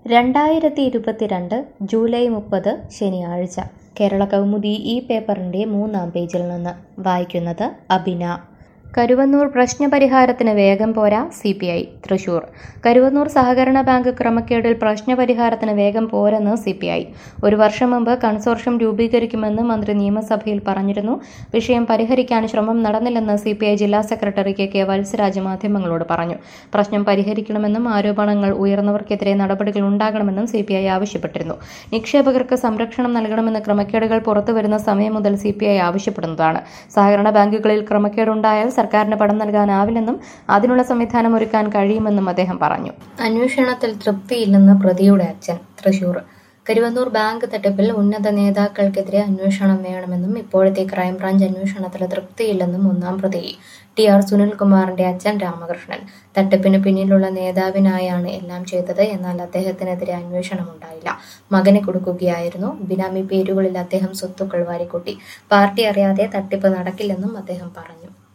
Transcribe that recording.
രണ്ടായിരത്തി ഇരുപത്തിരണ്ട് ജൂലൈ മുപ്പത് ശനിയാഴ്ച കേരള കൗമുദി ഈ പേപ്പറിൻ്റെ മൂന്നാം പേജിൽ നിന്ന് വായിക്കുന്നത് അബിന കരുവന്നൂർ പ്രശ്നപരിഹാരത്തിന് വേഗം പോരാ C P I Thrissur Karuvannur സഹകരണ ബാങ്ക് ക്രമക്കേടിൽ പ്രശ്നപരിഹാരത്തിന് വേഗം പോരെന്ന് സി പി ഐ ഒരു വർഷം മുമ്പ് കൺസോർഷ്യം രൂപീകരിക്കുമെന്ന് മന്ത്രി നിയമസഭയിൽ പറഞ്ഞിരുന്നു വിഷയം പരിഹരിക്കാൻ ശ്രമം നടന്നില്ലെന്ന് സി പി ഐ ജില്ലാ സെക്രട്ടറി കെ കെ വത്സരാജ് മാധ്യമങ്ങളോട് പറഞ്ഞു പ്രശ്നം പരിഹരിക്കണമെന്നും ആരോപണങ്ങൾ ഉയർന്നവർക്കെതിരെ നടപടികൾ ഉണ്ടാകണമെന്നും സി പി ഐ ആവശ്യപ്പെട്ടിരുന്നു നിക്ഷേപകർക്ക് സംരക്ഷണം നൽകണമെന്ന് ക്രമക്കേടുകൾ പുറത്തുവരുന്ന സമയം മുതൽ സി പി ഐ ആവശ്യപ്പെടുന്നതാണ് സഹകരണ ബാങ്കുകളിൽ ക്രമക്കേടുണ്ടായാൽ സർക്കാരിന് പണം നൽകാനാവില്ലെന്നും അതിനുള്ള സംവിധാനം ഒരുക്കാൻ കഴിയുമെന്നും അദ്ദേഹം പറഞ്ഞു അന്വേഷണത്തിൽ തൃപ്തിയില്ലെന്ന് പ്രതിയുടെ അച്ഛൻ തൃശൂർ കരുവന്നൂർ ബാങ്ക് തട്ടിപ്പിൽ ഉന്നത നേതാക്കൾക്കെതിരെ അന്വേഷണം വേണമെന്നും ഇപ്പോഴത്തെ ക്രൈംബ്രാഞ്ച് അന്വേഷണത്തിൽ തൃപ്തിയില്ലെന്നും ഒന്നാം പ്രതി ടി ആർ സുനിൽകുമാറിന്റെ അച്ഛൻ രാമകൃഷ്ണൻ തട്ടിപ്പിന് പിന്നിലുള്ള നേതാവിനായാണ് എല്ലാം ചെയ്തത് എന്നാൽ അദ്ദേഹത്തിനെതിരെ അന്വേഷണം ഉണ്ടായില്ല മകനെ കൊടുക്കുകയായിരുന്നു ബിനാമി പേരുകളിൽ അദ്ദേഹം സ്വത്തുക്കൾ വാരിക്കൂട്ടി പാർട്ടി അറിയാതെ തട്ടിപ്പ് നടക്കില്ലെന്നും അദ്ദേഹം പറഞ്ഞു